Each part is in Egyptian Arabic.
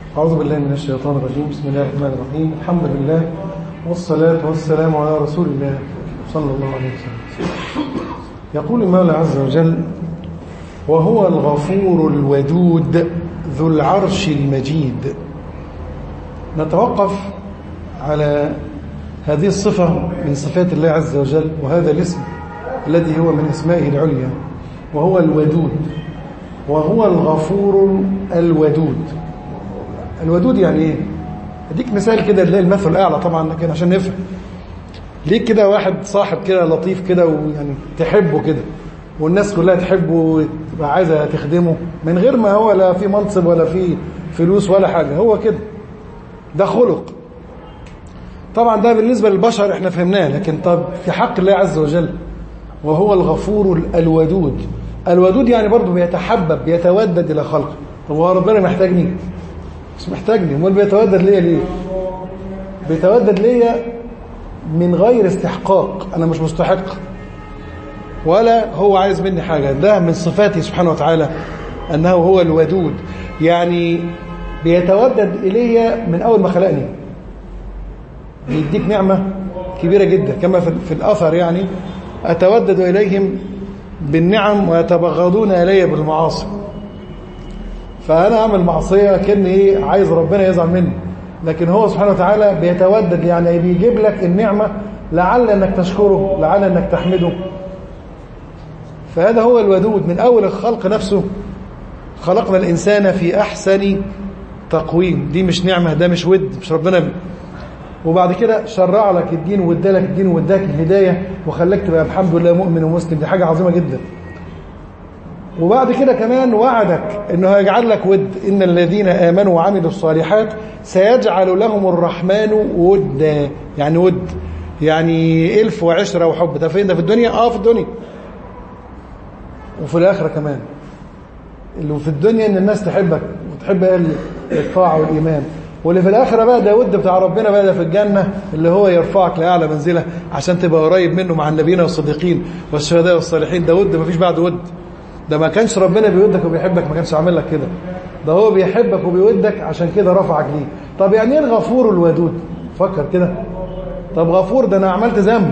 أعوذ بالله من الشيطان الرجيم بسم الله الرحمن الرحيم الحمد لله والصلاة والسلام على رسول الله صلى الله عليه وسلم يقول المولى عز وجل وهو الغفور الودود ذو العرش المجيد نتوقف على هذه الصفة من صفات الله عز وجل وهذا الاسم الذي هو من اسمائه العليا وهو الودود وهو الغفور الودود الودود يعني ايه اديك مثال كده نلاقي المثل الاعلى طبعا لكن عشان نفهم ليك كده واحد صاحب كده لطيف كده ويعني تحبه كده والناس كلها تحبه وتبقى عايزه تخدمه من غير ما هو لا في منصب ولا في فلوس ولا حاجه هو كده ده خلق طبعا ده بالنسبه للبشر احنا فهمناه لكن طب في حق الله عز وجل وهو الغفور الودود الودود يعني برضه بيتحبب بيتودد الى خلقه طب هو ربنا محتاجني مش محتاجني امال بيتودد ليا ليه بيتودد ليا من غير استحقاق انا مش مستحق ولا هو عايز مني حاجه ده من صفاته سبحانه وتعالى انه هو الودود يعني بيتودد الي من اول ما خلقني بيديك نعمه كبيره جدا كما في الاثر يعني اتودد اليهم بالنعم ويتبغضون الي بالمعاصي فانا اعمل معصيه كان ايه عايز ربنا يزعل مني لكن هو سبحانه وتعالى بيتودد يعني بيجيب لك النعمه لعل انك تشكره لعل انك تحمده فهذا هو الودود من اول الخلق نفسه خلقنا الانسان في احسن تقويم دي مش نعمه ده مش ود مش ربنا بي. وبعد كده شرع لك الدين وادالك الدين واداك الهدايه وخلاك تبقى الحمد لله مؤمن ومسلم دي حاجه عظيمه جدا وبعد كده كمان وعدك انه هيجعل لك ود ان الذين امنوا وعملوا الصالحات سيجعل لهم الرحمن ودا يعني ود يعني الف وعشره وحب ده فين ده في الدنيا اه في الدنيا وفي الاخره كمان اللي في الدنيا ان الناس تحبك وتحب اهل الطاعه والايمان واللي في الاخره بقى ده ود بتاع ربنا بقى ده في الجنه اللي هو يرفعك لاعلى منزله عشان تبقى قريب منه مع النبيين والصديقين والشهداء والصالحين ده ود مفيش بعد ود ده ما كانش ربنا بيودك وبيحبك ما كانش عامل لك كده ده هو بيحبك وبيودك عشان كده رفعك ليه طب يعني ايه الغفور الودود فكر كده طب غفور ده انا عملت ذنب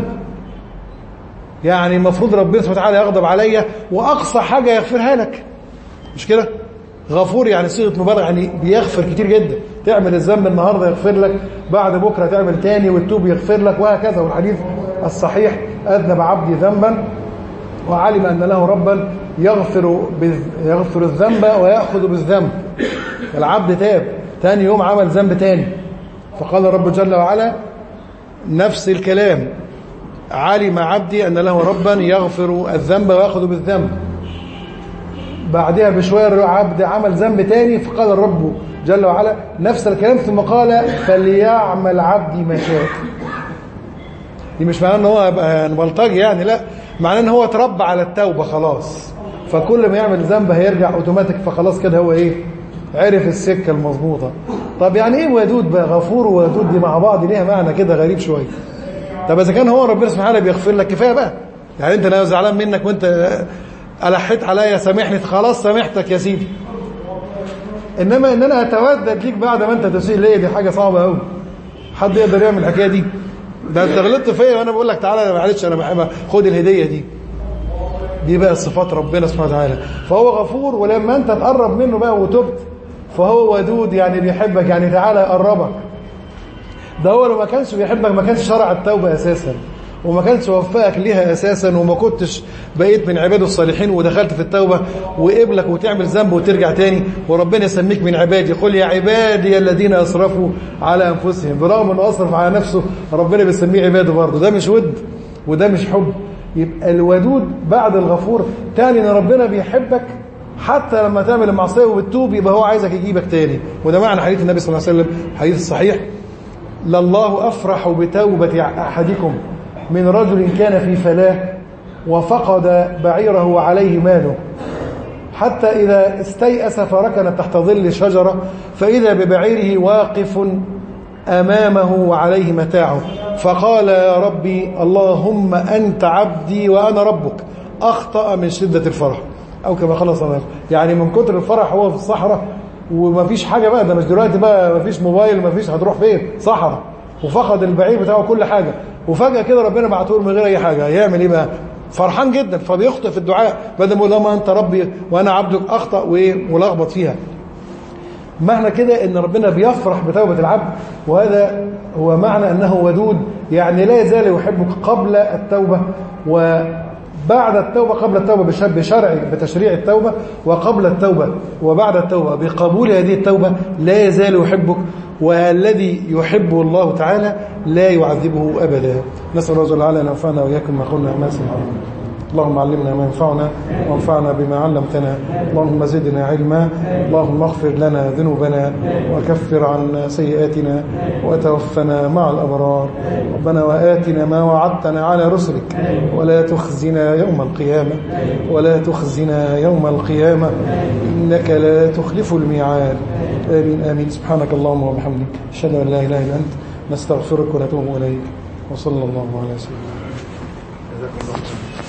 يعني المفروض ربنا سبحانه وتعالى يغضب عليا واقصى حاجه يغفرها لك مش كده غفور يعني صيغه مبالغه يعني بيغفر كتير جدا تعمل الذنب النهارده يغفر لك بعد بكره تعمل تاني وتتوب يغفر لك وهكذا والحديث الصحيح اذنب عبدي ذنبا وعلم ان له ربا يغفر يغفر الذنب ويأخذ بالذنب العبد تاب تاني يوم عمل ذنب تاني فقال رب جل وعلا نفس الكلام علم عبدي أن له ربا يغفر الذنب ويأخذ بالذنب بعدها بشوية عبد عمل ذنب تاني فقال الرب جل وعلا نفس الكلام ثم قال فليعمل عبدي ما شاء دي مش معناه ان هو يبقى بلطجي يعني لا معناه ان هو اتربى على التوبه خلاص فكل ما يعمل ذنب هيرجع اوتوماتيك فخلاص كده هو ايه عرف السكه المظبوطه طب يعني ايه ودود بقى غفور وودود دي مع بعض ليها معنى كده غريب شويه طب اذا كان هو ربنا سبحانه وتعالى بيغفر لك كفايه بقى يعني انت لو زعلان منك وانت الحيت عليا سامحني خلاص سامحتك يا سيدي انما ان انا اتودد ليك بعد ما انت تسيء ليا دي حاجه صعبه قوي حد يقدر يعمل الحكايه دي ده انت غلطت فيا وانا بقول لك تعالى معلش انا بحب خد الهديه دي دي بقى صفات ربنا سبحانه وتعالى فهو غفور ولما انت تقرب منه بقى وتبت فهو ودود يعني بيحبك يعني تعالى يقربك ده هو لو ما كانش بيحبك ما كانش شرع التوبه اساسا وما كانش وفقك ليها اساسا وما كنتش بقيت من عباده الصالحين ودخلت في التوبه وقبلك وتعمل ذنب وترجع تاني وربنا يسميك من عبادي قل يا عبادي الذين اسرفوا على انفسهم برغم انه اسرف على نفسه ربنا بيسميه عباده برضه ده مش ود وده مش حب يبقى الودود بعد الغفور تاني ان ربنا بيحبك حتى لما تعمل المعصيه وبتتوب يبقى هو عايزك يجيبك تاني وده معنى حديث النبي صلى الله عليه وسلم حديث الصحيح لله افرح بتوبه احدكم من رجل كان في فلاه وفقد بعيره وعليه ماله حتى إذا استيأس فركن تحت ظل شجرة فإذا ببعيره واقف أمامه وعليه متاعه فقال يا ربي اللهم أنت عبدي وأنا ربك أخطأ من شدة الفرح أو كما قال صلى الله عليه وسلم يعني من كتر الفرح هو في الصحراء ومفيش حاجة بقى ده مش دلوقتي بقى مفيش موبايل مفيش هتروح فين صحراء وفقد البعير بتاعه كل حاجة وفجأة كده ربنا بعته له من غير أي حاجة هيعمل إيه بقى فرحان جدا فبيخطئ في الدعاء بدل ما يقول لما أنت ربي وأنا عبدك أخطأ وإيه ولخبط فيها معنى كده ان ربنا بيفرح بتوبة العبد وهذا هو معنى انه ودود يعني لا يزال يحبك قبل التوبة وبعد التوبة قبل التوبة بشرع بتشريع التوبة وقبل التوبة وبعد التوبة بقبول هذه التوبة لا يزال يحبك والذي يحبه الله تعالى لا يعذبه أبدا نسأل الله جل وعلا أن ينفعنا وإياكم ما قلنا ما سمعنا اللهم علمنا ما ينفعنا وانفعنا بما علمتنا اللهم زدنا علما اللهم اغفر لنا ذنوبنا وكفر عنا سيئاتنا وتوفنا مع الأبرار ربنا وآتنا ما وعدتنا على رسلك ولا تخزنا يوم القيامة ولا تخزنا يوم القيامة إنك لا تخلف الميعاد آمين آمين سبحانك اللهم وبحمدك أشهد أن لا إله إلا أنت نستغفرك ونتوب إليك وصلى الله على سيدنا جزاكم الله